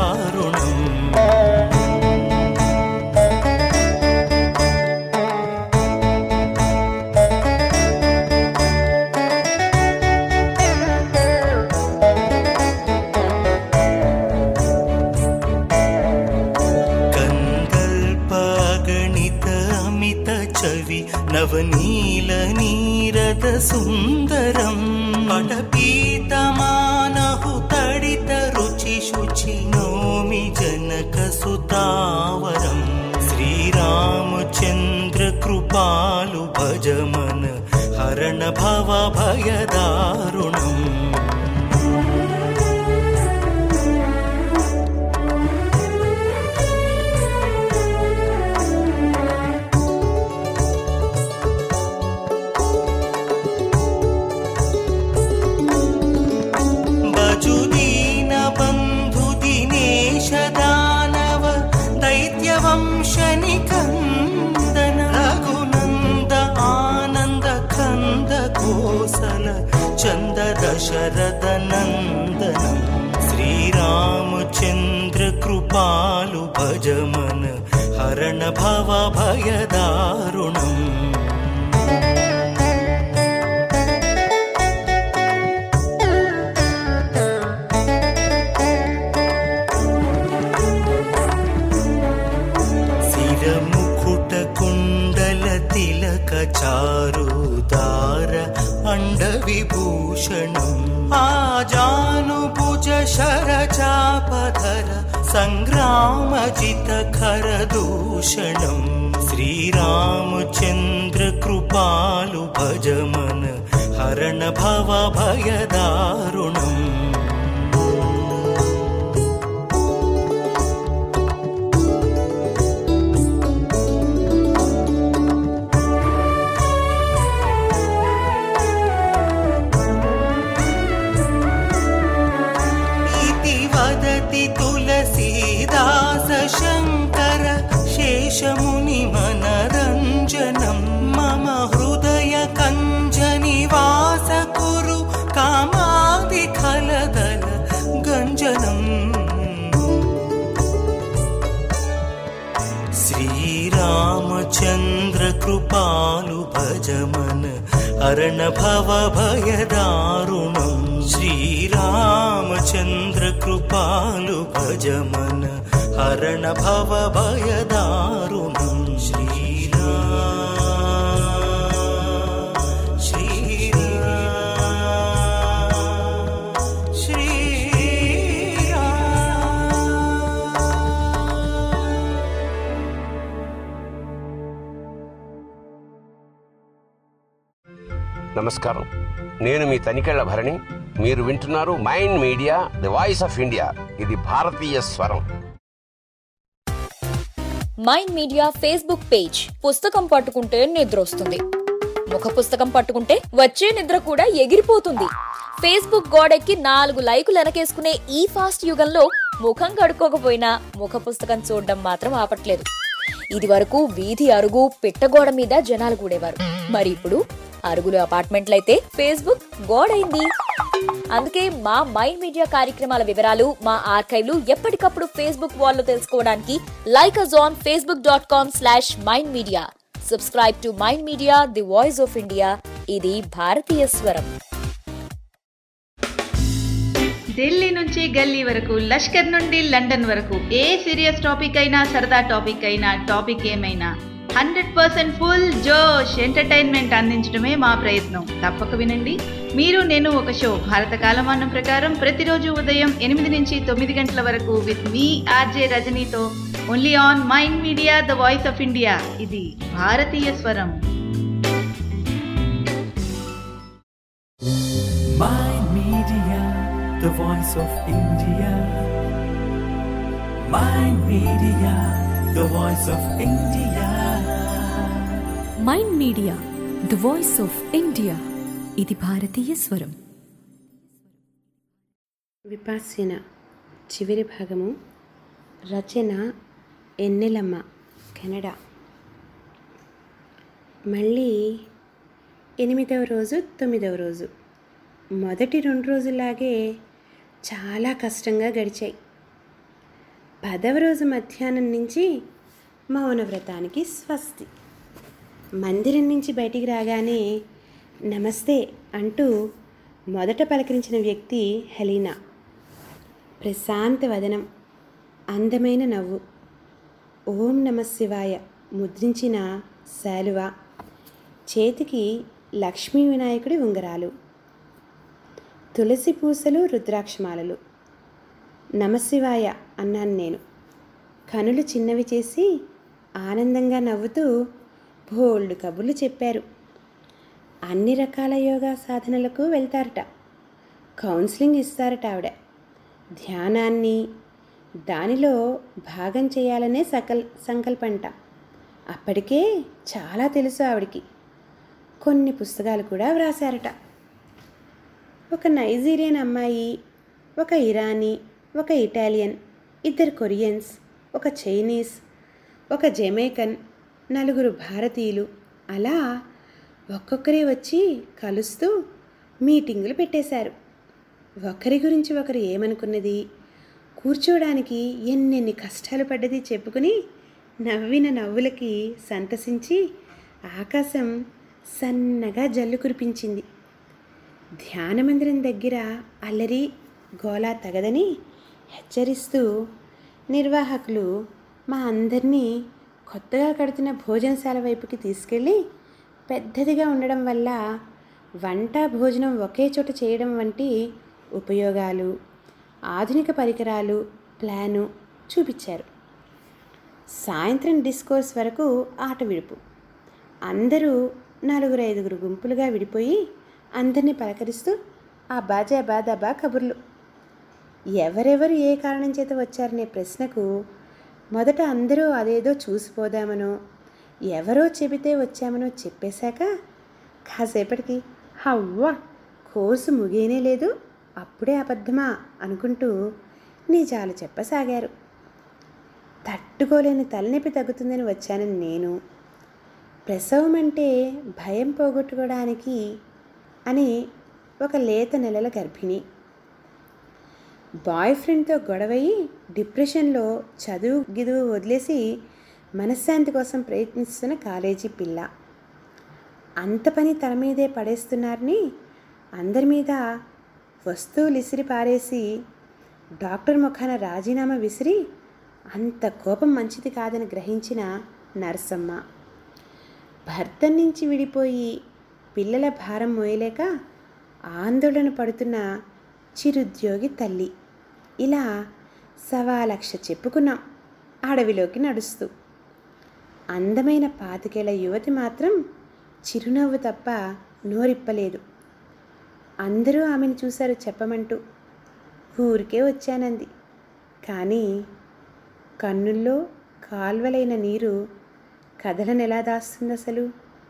दारुणम् कन्दल्पगणित अमित चवि नवनील नीरद सुन्दरम् पटपीतमानहु तडित रुचि शुचि नौमि जनकसुतावरम् श्रीरामचन्द्र कृपालु भज मन हरण भव भय दारुणम् बजुदीन बन्धु दिनेश दानव दैत्यवंश निकन्दन रघुनन्द आनन्द कन्द कोसल चन्द दशरथ नन्दनम् श्रीरामचन्द्र कृपालु भज मन हरण भव भय दारुणम् शिरमुकुट कुण्डल तिलक चारुदार अण्डविभूषणम् आजानुभुज शरचापधर सङ्ग्रामजित खरदूषणम् श्रीरामचन्द्र कृपालु भज मन हरण भव भय दारुणम् इति वदति तुलसीदास शङ्कर शेषमुनिमनरञ्जनम् मम हृदय कञ्जनिवास कुरु कामादिखलदल गञ्जनम् श्रीरामचन्द्र कृपालु भज मन अरण भव भय दारुणम् श्रीरामचन्द्र कृपालु भज मन हरण भव भय दारुणम् श्रीरा श्रीरा श्रीरा నమస్కారం నేను మీ తనికెళ్ల భరణి మీరు వింటున్నారు mind media the voice of India ఇది భారతీయ స్వరం మైండ్ మీడియా ఫేస్బుక్ పేజ్ పుస్తకం పట్టుకుంటే నిద్ర వస్తుంది ముఖ పుస్తకం పట్టుకుంటే వచ్చే నిద్ర కూడా ఎగిరిపోతుంది ఫేస్బుక్ గోడెక్కి నాలుగు లైకులు వెనకేసుకునే ఈ ఫాస్ట్ యుగంలో ముఖం కడుక్కోకపోయినా ముఖ పుస్తకం చూడడం మాత్రం ఆపట్లేదు ఇది వరకు వీధి అరుగు పిట్టగోడ మీద జనాలు కూడేవారు మరి ఇప్పుడు అరుగులు అపార్ట్మెంట్లయితే ఫేస్బుక్ గోడైంది అందుకే మా మైండ్ మీడియా కార్యక్రమాల వివరాలు మా ఆర్కైవ్లు ఎప్పటికప్పుడు ఫేస్బుక్ వాల్లో తెలుసుకోవడానికి like us on Facebook dot com slash mind media subscribe to mind media the voice of India ఇది భారతీయ స్వరం ఢిల్లీ నుంచి గల్లీ వరకు లష్కర్ నుండి లండన్ వరకు ఏ సీరియస్ టాపిక్ అయినా సరదా టాపిక్ అయినా టాపిక్ ఏమైనా హండ్రెడ్ పర్సెంట్ ఫుల్ జోష్ ఎంటర్టైన్మెంట్ అందించడమే మా ప్రయత్నం తప్పక వినండి మీరు నేను ఒక షో భారత కాలమానం ప్రకారం ప్రతిరోజు ఉదయం ఎనిమిది నుంచి తొమ్మిది గంటల వరకు విత్ మీ ఆర్జే రజనీతో only on mind media the voice of India ఇది భారతీయ స్వరం Mind Media, the voice of India. Mind Media, the voice of India. Mind media the voice of India ఇది భారతీయ స్వరం విపాసన చివరి భాగము రచన ఎన్నెలమ్మ కెనడా మళ్ళీ ఎనిమిదవ రోజు తొమ్మిదవ రోజు మొదటి రెండు రోజులాగే చాలా కష్టంగా గడిచాయి పదవ రోజు మధ్యాహ్నం నుంచి మౌన వ్రతానికి స్వస్తి మందిరం నుంచి బయటికి రాగానే నమస్తే అంటూ మొదట పలకరించిన వ్యక్తి హెలీనా ప్రశాంత వదనం అందమైన నవ్వు ఓం నమ శివాయ ముద్రించిన శాలువ చేతికి లక్ష్మీ వినాయకుడి ఉంగరాలు తులసి పూసలు రుద్రాక్షమాలలు నమశివాయ అన్నాను నేను కనులు చిన్నవి చేసి ఆనందంగా నవ్వుతూ బోల్డ్ కబుర్లు చెప్పారు అన్ని రకాల యోగా సాధనలకు వెళ్తారట కౌన్సిలింగ్ ఇస్తారట ఆవిడ ధ్యానాన్ని దానిలో భాగం చేయాలనే సకల్ సంకల్పంట అప్పటికే చాలా తెలుసు ఆవిడికి కొన్ని పుస్తకాలు కూడా వ్రాసారట ఒక నైజీరియన్ అమ్మాయి ఒక ఇరానీ ఒక ఇటాలియన్ ఇద్దరు కొరియన్స్ ఒక చైనీస్ ఒక జమైకన్ నలుగురు భారతీయులు అలా ఒక్కొక్కరే వచ్చి కలుస్తూ మీటింగులు పెట్టేశారు ఒకరి గురించి ఒకరు ఏమనుకున్నది కూర్చోడానికి ఎన్నెన్ని కష్టాలు పడ్డది చెప్పుకుని నవ్విన నవ్వులకి సంతసించి ఆకాశం సన్నగా జల్లు కురిపించింది ధ్యానమందిరం దగ్గర అల్లరి గోలా తగదని హెచ్చరిస్తూ నిర్వాహకులు మా అందరినీ కొత్తగా కడుతున్న భోజనశాల వైపుకి తీసుకెళ్ళి పెద్దదిగా ఉండడం వల్ల వంట భోజనం ఒకే చోట చేయడం వంటి ఉపయోగాలు ఆధునిక పరికరాలు ప్లాను చూపించారు సాయంత్రం డిస్కోర్స్ వరకు ఆట విడుపు అందరూ నలుగురు ఐదుగురు గుంపులుగా విడిపోయి అందరినీ పలకరిస్తూ ఆ బాజా బాదాబా కబుర్లు ఎవరెవరు ఏ కారణం చేత వచ్చారనే ప్రశ్నకు మొదట అందరూ అదేదో చూసిపోదామనో ఎవరో చెబితే వచ్చామనో చెప్పేశాక కాసేపటికి హవ్వా కోర్సు ముగియనే లేదు అప్పుడే అబద్ధమా అనుకుంటూ నిజాలు చెప్పసాగారు తట్టుకోలేని తలనొప్పి తగ్గుతుందని వచ్చానని నేను ప్రసవం అంటే భయం పోగొట్టుకోవడానికి అని ఒక లేత నెలల గర్భిణి బాయ్ ఫ్రెండ్తో గొడవయి డిప్రెషన్లో చదువు గిదువు వదిలేసి మనశ్శాంతి కోసం ప్రయత్నిస్తున్న కాలేజీ పిల్ల అంత పని తన మీదే పడేస్తున్నారని అందరి మీద వస్తువులు ఇసిరి పారేసి డాక్టర్ ముఖాన రాజీనామా విసిరి అంత కోపం మంచిది కాదని గ్రహించిన నరసమ్మ భర్త నుంచి విడిపోయి పిల్లల భారం మోయలేక ఆందోళన పడుతున్న చిరుద్యోగి తల్లి ఇలా సవా లక్ష చెప్పుకున్నాం అడవిలోకి నడుస్తూ అందమైన పాతికేళ్ల యువతి మాత్రం చిరునవ్వు తప్ప నోరిప్పలేదు అందరూ ఆమెను చూశారు చెప్పమంటూ ఊరికే వచ్చానంది కానీ కన్నుల్లో కాల్వలైన నీరు కథలను ఎలా దాస్తుంది అసలు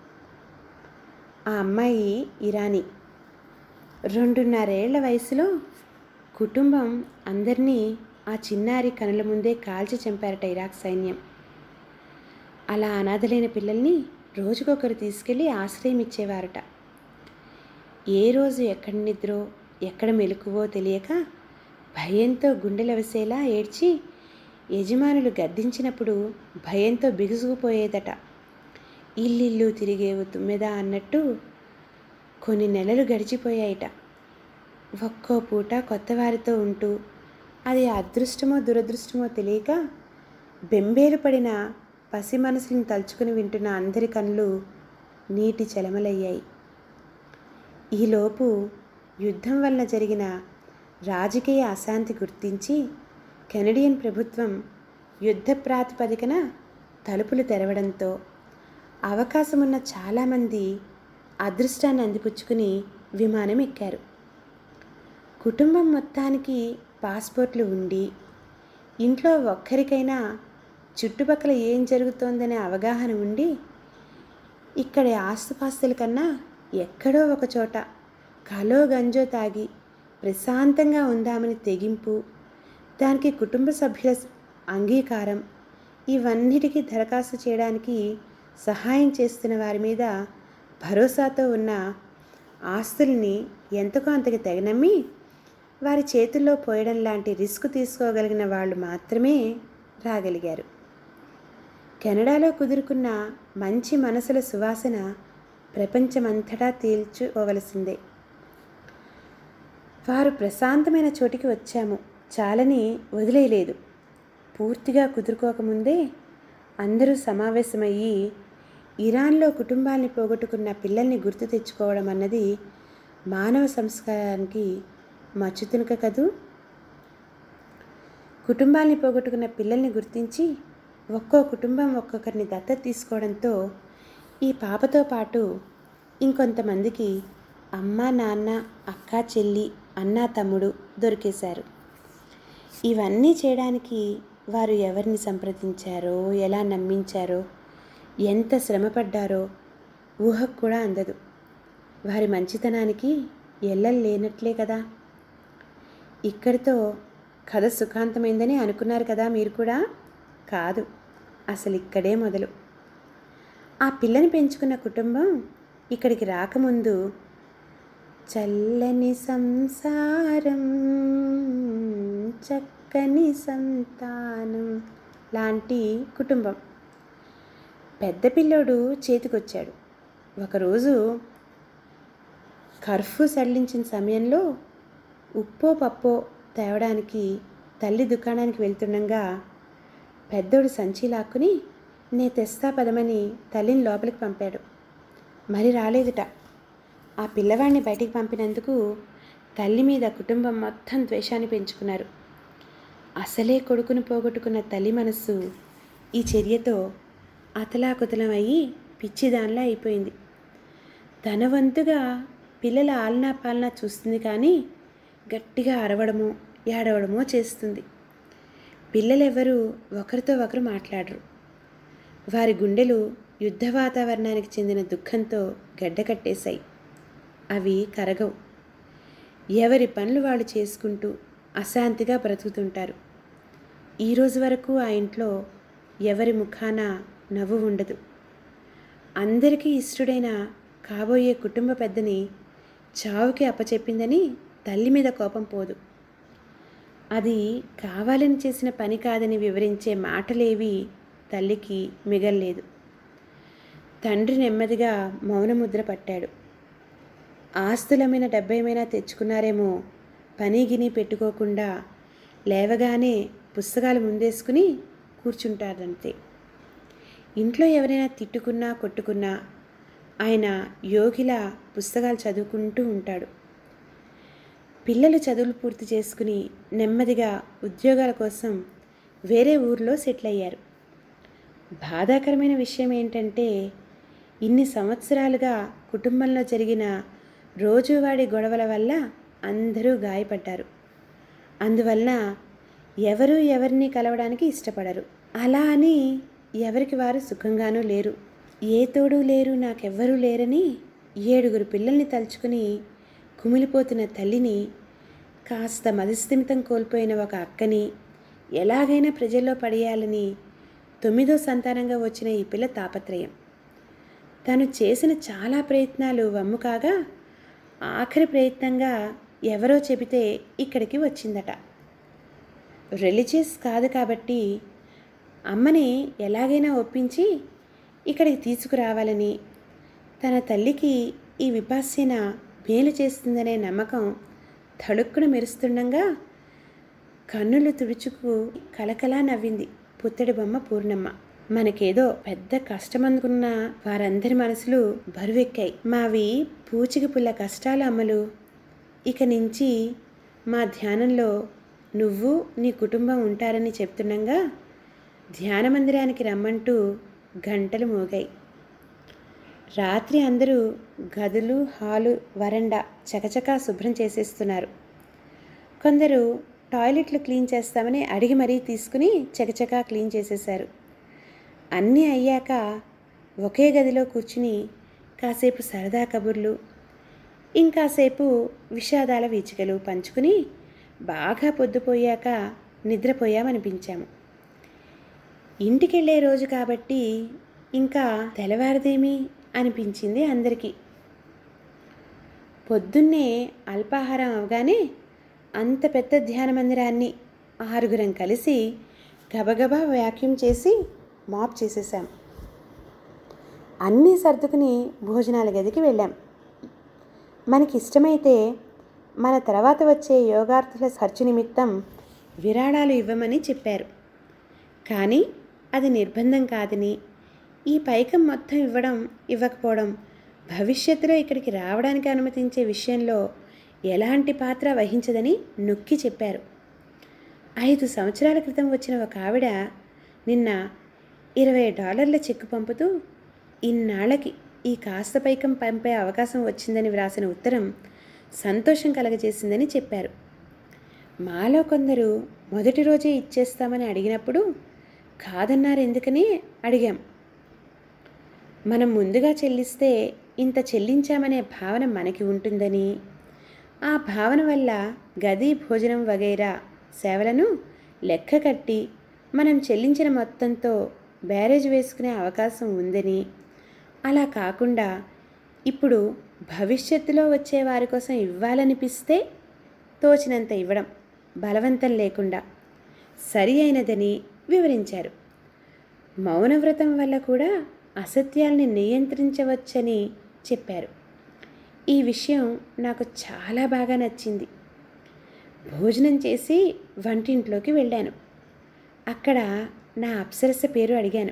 ఆ అమ్మాయి ఇరానీ రెండున్నరేళ్ల వయసులో కుటుంబం అందరినీ ఆ చిన్నారి కనుల ముందే కాల్చి చంపారట ఇరాక్ సైన్యం అలా అనాథలైన పిల్లల్ని రోజుకొకరు తీసుకెళ్ళి ఆశ్రయం ఇచ్చేవారట ఏ రోజు ఎక్కడ నిద్రో ఎక్కడ మెలకువో తెలియక భయంతో గుండెలవసేలా ఏడ్చి యజమానులు గద్దించినప్పుడు భయంతో బిగుసుకుపోయేదట ఇల్లిల్లు తిరిగేవు తుమ్మెదా అన్నట్టు కొన్ని నెలలు గడిచిపోయాయిట ఒక్కో పూట కొత్త వారితో ఉంటూ అది అదృష్టమో దురదృష్టమో తెలియక బెంబేలు పడిన పసి మనసులను తలుచుకుని వింటున్న అందరి కళ్ళు నీటి చలమలయ్యాయి ఈలోపు యుద్ధం వలన జరిగిన రాజకీయ అశాంతి గుర్తించి కెనడియన్ ప్రభుత్వం యుద్ధ ప్రాతిపదికన తలుపులు తెరవడంతో అవకాశమున్న చాలామంది అదృష్టాన్ని అందిపుచ్చుకుని విమానం ఎక్కారు కుటుంబం మొత్తానికి పాస్పోర్ట్లు ఉండి ఇంట్లో ఒక్కరికైనా చుట్టుపక్కల ఏం జరుగుతోందనే అవగాహన ఉండి ఇక్కడి ఆస్తుపాస్తుల కన్నా ఎక్కడో ఒక చోట కలో గంజో తాగి ప్రశాంతంగా ఉందామని తెగింపు దానికి కుటుంబ సభ్యుల అంగీకారం ఇవన్నిటికీ దరఖాస్తు చేయడానికి సహాయం చేస్తున్న వారి మీద భరోసాతో ఉన్న ఆస్తుల్ని ఎంతకో అంతకి తెగనమ్మి వారి చేతుల్లో పోయడం లాంటి రిస్క్ తీసుకోగలిగిన వాళ్ళు మాత్రమే రాగలిగారు కెనడాలో కుదురుకున్న మంచి మనసుల సువాసన ప్రపంచమంతటా తేల్చుకోవలసిందే వారు ప్రశాంతమైన చోటికి వచ్చాము చాలని వదిలేయలేదు పూర్తిగా కుదురుకోకముందే అందరూ సమావేశమయ్యి ఇరాన్లో కుటుంబాల్ని పోగొట్టుకున్న పిల్లల్ని గుర్తు తెచ్చుకోవడం అన్నది మానవ సంస్కారానికి మచ్చుతునుక కదూ కుటుంబాల్ని పోగొట్టుకున్న పిల్లల్ని గుర్తించి ఒక్కో కుటుంబం ఒక్కొక్కరిని దత్తత తీసుకోవడంతో ఈ పాపతో పాటు ఇంకొంతమందికి అమ్మ నాన్న అక్క చెల్లి అన్న తమ్ముడు దొరికేశారు ఇవన్నీ చేయడానికి వారు ఎవరిని సంప్రదించారో ఎలా నమ్మించారో ఎంత శ్రమపడ్డారో ఊహకు కూడా అందదు వారి మంచితనానికి ఎల్లలు లేనట్లే కదా ఇక్కడితో కథ సుఖాంతమైందని అనుకున్నారు కదా మీరు కూడా కాదు అసలు ఇక్కడే మొదలు ఆ పిల్లని పెంచుకున్న కుటుంబం ఇక్కడికి రాకముందు చల్లని సంసారం చక్కని సంతానం లాంటి కుటుంబం పెద్ద పిల్లోడు చేతికొచ్చాడు ఒకరోజు కర్ఫ్యూ సడలించిన సమయంలో ఉప్పో పప్పో తేవడానికి తల్లి దుకాణానికి వెళ్తుండగా పెద్దోడు సంచి లాక్కుని నే తెస్తా పదమని తల్లిని లోపలికి పంపాడు మరి రాలేదుట ఆ పిల్లవాడిని బయటికి పంపినందుకు తల్లి మీద కుటుంబం మొత్తం ద్వేషాన్ని పెంచుకున్నారు అసలే కొడుకుని పోగొట్టుకున్న తల్లి మనస్సు ఈ చర్యతో అతలాకుతలం అయ్యి పిచ్చిదానిలా అయిపోయింది తన వంతుగా పిల్లల ఆలనా పాలనా చూస్తుంది కానీ గట్టిగా అరవడమో ఏడవడమో చేస్తుంది పిల్లలెవరూ ఒకరితో ఒకరు మాట్లాడరు వారి గుండెలు యుద్ధ వాతావరణానికి చెందిన దుఃఖంతో గడ్డకట్టేశాయి అవి కరగవు ఎవరి పనులు వాళ్ళు చేసుకుంటూ అశాంతిగా బ్రతుకుతుంటారు ఈ రోజు వరకు ఆ ఇంట్లో ఎవరి ముఖాన నవ్వు ఉండదు అందరికీ ఇష్టడైన కాబోయే కుటుంబ పెద్దని చావుకి అప్పచెప్పిందని తల్లి మీద కోపం పోదు అది కావాలని చేసిన పని కాదని వివరించే మాటలేవి తల్లికి మిగల్లేదు తండ్రి నెమ్మదిగా మౌనముద్ర పట్టాడు ఆస్తులమైన డబ్బేమైనా తెచ్చుకున్నారేమో పని గిని పెట్టుకోకుండా లేవగానే పుస్తకాలు ముందేసుకుని కూర్చుంటారంతే ఇంట్లో ఎవరైనా తిట్టుకున్నా కొట్టుకున్నా ఆయన యోగిలా పుస్తకాలు చదువుకుంటూ ఉంటాడు పిల్లలు చదువులు పూర్తి చేసుకుని నెమ్మదిగా ఉద్యోగాల కోసం వేరే ఊర్లో సెటిల్ అయ్యారు బాధాకరమైన విషయం ఏంటంటే ఇన్ని సంవత్సరాలుగా కుటుంబంలో జరిగిన రోజువారీ గొడవల వల్ల అందరూ గాయపడ్డారు అందువలన ఎవరూ ఎవరిని కలవడానికి ఇష్టపడరు అలా అని ఎవరికి వారు సుఖంగానూ లేరు ఏ తోడు లేరు నాకెవ్వరూ లేరని ఏడుగురు పిల్లల్ని తలుచుకుని కుమిలిపోతున్న తల్లిని కాస్త మతిస్థిమితం కోల్పోయిన ఒక అక్కని ఎలాగైనా ప్రజల్లో పడేయాలని తొమ్మిదో సంతానంగా వచ్చిన ఈ పిల్ల తాపత్రయం తను చేసిన చాలా ప్రయత్నాలు వమ్ము కాగా ఆఖరి ప్రయత్నంగా ఎవరో చెబితే ఇక్కడికి వచ్చిందట రిలీజియస్ కాదు కాబట్టి అమ్మని ఎలాగైనా ఒప్పించి ఇక్కడికి తీసుకురావాలని తన తల్లికి ఈ విపాస్యన మేలు చేస్తుందనే నమ్మకం తడుక్కున మెరుస్తుండగా కన్నులు తుడుచుకు కలకలా నవ్వింది పుత్తడి బొమ్మ పూర్ణమ్మ మనకేదో పెద్ద కష్టమనుకున్న వారందరి మనసులు బరువెక్కాయి మావి పూచికి పుల్ల కష్టాలు అమ్మలు ఇక నుంచి మా ధ్యానంలో నువ్వు నీ కుటుంబం ఉంటారని చెప్తుండగా ధ్యాన మందిరానికి రమ్మంటూ గంటలు మోగాయి రాత్రి అందరూ గదులు హాలు వరండా చకచకా శుభ్రం చేసేస్తున్నారు కొందరు టాయిలెట్లు క్లీన్ చేస్తామని అడిగి మరీ తీసుకుని చకచకా క్లీన్ చేసేశారు అన్నీ అయ్యాక ఒకే గదిలో కూర్చుని కాసేపు సరదా కబుర్లు ఇంకాసేపు విషాదాల వీచికలు పంచుకుని బాగా పొద్దుపోయాక నిద్రపోయామనిపించాము ఇంటికెళ్ళే రోజు కాబట్టి ఇంకా తెల్లవారదేమి అనిపించింది అందరికీ పొద్దున్నే అల్పాహారం అవగానే అంత పెద్ద ధ్యాన మందిరాన్ని ఆరుగురం కలిసి గబగబా వ్యాక్యూమ్ చేసి మాప్ చేసేసాం అన్నీ సర్దుకుని భోజనాల గదికి వెళ్ళాం మనకి ఇష్టమైతే మన తర్వాత వచ్చే యోగార్థుల ఖర్చు నిమిత్తం విరాళాలు ఇవ్వమని చెప్పారు కానీ అది నిర్బంధం కాదని ఈ పైకం మొత్తం ఇవ్వడం ఇవ్వకపోవడం భవిష్యత్తులో ఇక్కడికి రావడానికి అనుమతించే విషయంలో ఎలాంటి పాత్ర వహించదని నొక్కి చెప్పారు ఐదు సంవత్సరాల క్రితం వచ్చిన ఒక ఆవిడ నిన్న ఇరవై డాలర్ల చెక్కు పంపుతూ ఇన్నాళ్ళకి ఈ కాస్త పైకం పంపే అవకాశం వచ్చిందని వ్రాసిన ఉత్తరం సంతోషం కలగజేసిందని చెప్పారు మాలో కొందరు మొదటి రోజే ఇచ్చేస్తామని అడిగినప్పుడు కాదన్నారు ఎందుకని అడిగాం మనం ముందుగా చెల్లిస్తే ఇంత చెల్లించామనే భావన మనకి ఉంటుందని ఆ భావన వల్ల గది భోజనం వగైరా సేవలను లెక్క కట్టి మనం చెల్లించిన మొత్తంతో బ్యారేజ్ వేసుకునే అవకాశం ఉందని అలా కాకుండా ఇప్పుడు భవిష్యత్తులో వచ్చే వారి కోసం ఇవ్వాలనిపిస్తే తోచినంత ఇవ్వడం బలవంతం లేకుండా సరి అయినదని వివరించారు మౌనవ్రతం వల్ల కూడా అసత్యాల్ని నియంత్రించవచ్చని చెప్పారు ఈ విషయం నాకు చాలా బాగా నచ్చింది భోజనం చేసి వంటింట్లోకి వెళ్ళాను అక్కడ నా అప్సరస పేరు అడిగాను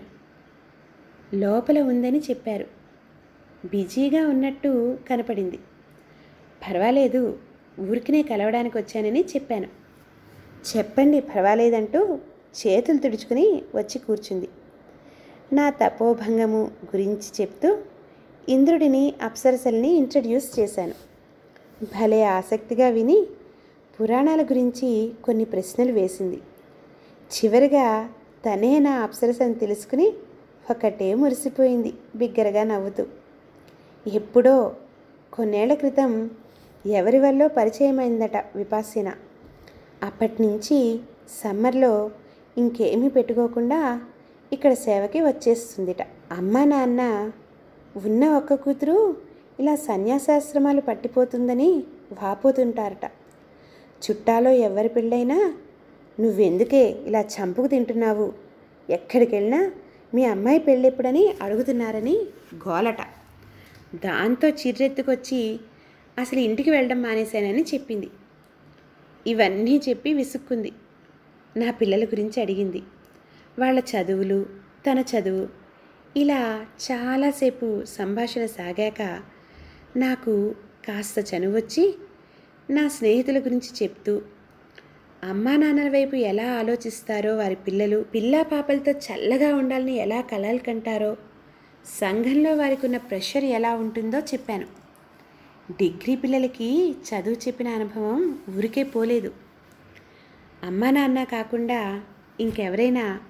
లోపల ఉందని చెప్పారు బిజీగా ఉన్నట్టు కనపడింది పర్వాలేదు ఊరికినే కలవడానికి వచ్చానని చెప్పాను చెప్పండి పర్వాలేదంటూ చేతులు తుడుచుకుని వచ్చి కూర్చుంది నా తపోభంగము గురించి చెప్తూ ఇంద్రుడిని అప్సరసల్ని ఇంట్రడ్యూస్ చేశాను భలే ఆసక్తిగా విని పురాణాల గురించి కొన్ని ప్రశ్నలు వేసింది చివరిగా తనే నా అప్సరసని తెలుసుకుని ఒకటే మురిసిపోయింది బిగ్గరగా నవ్వుతూ ఎప్పుడో కొన్నేళ్ల క్రితం ఎవరి వల్ల పరిచయమైందట విపాసన అప్పటి నుంచి సమ్మర్లో ఇంకేమీ పెట్టుకోకుండా ఇక్కడ సేవకి వచ్చేస్తుందిట అమ్మ నాన్న ఉన్న ఒక్క కూతురు ఇలా సన్యాసాశ్రమాలు పట్టిపోతుందని వాపోతుంటారట చుట్టాలో ఎవరి పెళ్ళైనా నువ్వెందుకే ఇలా చంపుకు తింటున్నావు ఎక్కడికి వెళ్ళినా మీ అమ్మాయి పెళ్ళెప్పుడని అడుగుతున్నారని గోలట దాంతో చిర్రెత్తుకొచ్చి అసలు ఇంటికి వెళ్ళడం మానేశానని చెప్పింది ఇవన్నీ చెప్పి విసుక్కుంది నా పిల్లల గురించి అడిగింది వాళ్ళ చదువులు తన చదువు ఇలా చాలాసేపు సంభాషణ సాగాక నాకు కాస్త చనువొచ్చి నా స్నేహితుల గురించి చెప్తూ అమ్మా నాన్నల వైపు ఎలా ఆలోచిస్తారో వారి పిల్లలు పిల్లా పాపలతో చల్లగా ఉండాలని ఎలా కలలు కంటారో సంఘంలో వారికి ఉన్న ప్రెషర్ ఎలా ఉంటుందో చెప్పాను డిగ్రీ పిల్లలకి చదువు చెప్పిన అనుభవం ఊరికే పోలేదు అమ్మా నాన్న కాకుండా ఇంకెవరైనా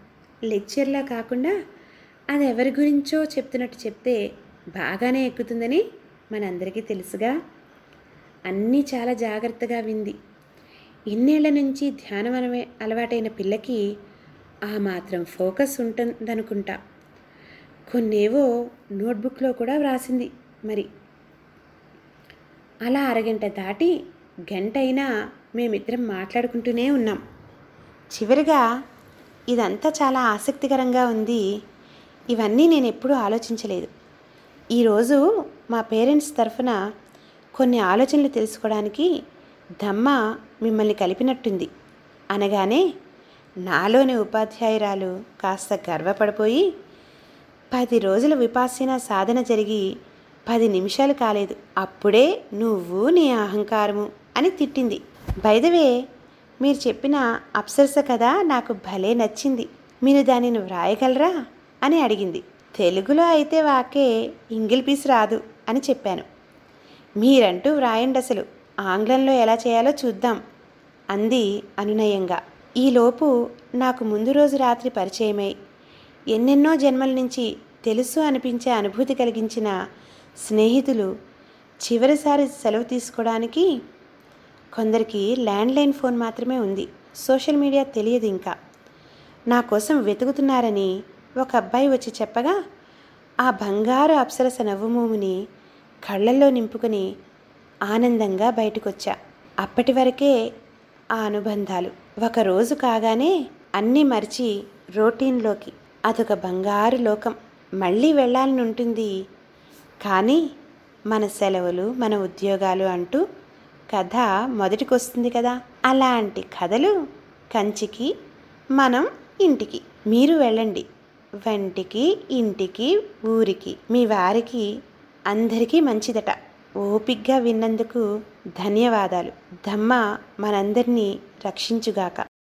లెక్చర్లా కాకుండా అది ఎవరి గురించో చెప్తున్నట్టు చెప్తే బాగానే ఎక్కుతుందని మనందరికీ తెలుసుగా అన్నీ చాలా జాగ్రత్తగా వింది ఇన్నేళ్ల నుంచి ధ్యానం అలవే అలవాటైన పిల్లకి ఆ మాత్రం ఫోకస్ ఉంటుందనుకుంటా కొన్నేవో నోట్బుక్లో కూడా వ్రాసింది మరి అలా అరగంట దాటి గంట అయినా మేమిద్దరం మాట్లాడుకుంటూనే ఉన్నాం చివరిగా ఇదంతా చాలా ఆసక్తికరంగా ఉంది ఇవన్నీ నేను ఎప్పుడూ ఆలోచించలేదు ఈరోజు మా పేరెంట్స్ తరఫున కొన్ని ఆలోచనలు తెలుసుకోవడానికి దమ్మ మిమ్మల్ని కలిపినట్టుంది అనగానే నాలోని ఉపాధ్యాయురాలు కాస్త గర్వపడిపోయి పది రోజుల విపాసన సాధన జరిగి పది నిమిషాలు కాలేదు అప్పుడే నువ్వు నీ అహంకారము అని తిట్టింది బైదవే మీరు చెప్పిన అప్సరస కథ నాకు భలే నచ్చింది మీరు దానిని వ్రాయగలరా అని అడిగింది తెలుగులో అయితే వాకే ఇంగిల్ పీస్ రాదు అని చెప్పాను మీరంటూ వ్రాయండి అసలు ఆంగ్లంలో ఎలా చేయాలో చూద్దాం అంది అనునయంగా ఈలోపు నాకు ముందు రోజు రాత్రి పరిచయమై ఎన్నెన్నో జన్మల నుంచి తెలుసు అనిపించే అనుభూతి కలిగించిన స్నేహితులు చివరిసారి సెలవు తీసుకోవడానికి కొందరికి ల్యాండ్లైన్ ఫోన్ మాత్రమే ఉంది సోషల్ మీడియా తెలియదు ఇంకా నా కోసం వెతుకుతున్నారని ఒక అబ్బాయి వచ్చి చెప్పగా ఆ బంగారు అప్సరస నవ్వుమోముని కళ్ళల్లో నింపుకొని ఆనందంగా బయటకొచ్చా అప్పటి వరకే ఆ అనుబంధాలు ఒక రోజు కాగానే అన్నీ మరిచి రొటీన్లోకి అదొక బంగారు లోకం మళ్ళీ వెళ్ళాలని ఉంటుంది కానీ మన సెలవులు మన ఉద్యోగాలు అంటూ కథ మొదటికొస్తుంది కదా అలాంటి కథలు కంచికి మనం ఇంటికి మీరు వెళ్ళండి వంటికి ఇంటికి ఊరికి మీ వారికి అందరికీ మంచిదట ఓపిగ్గా విన్నందుకు ధన్యవాదాలు ధమ్మ మనందరినీ రక్షించుగాక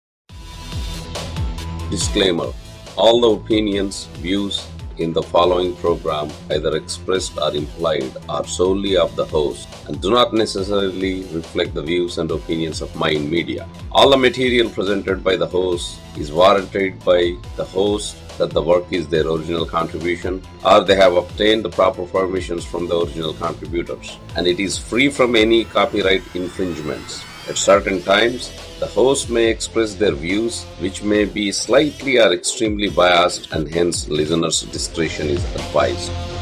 Disclaimer All the opinions, views in the following program, either expressed or implied, are solely of the host and do not necessarily reflect the views and opinions of Mind Media. All the material presented by the host is warranted by the host that the work is their original contribution or they have obtained the proper permissions from the original contributors and it is free from any copyright infringements. At certain times, the host may express their views which may be slightly or extremely biased and hence listeners' discretion is advised.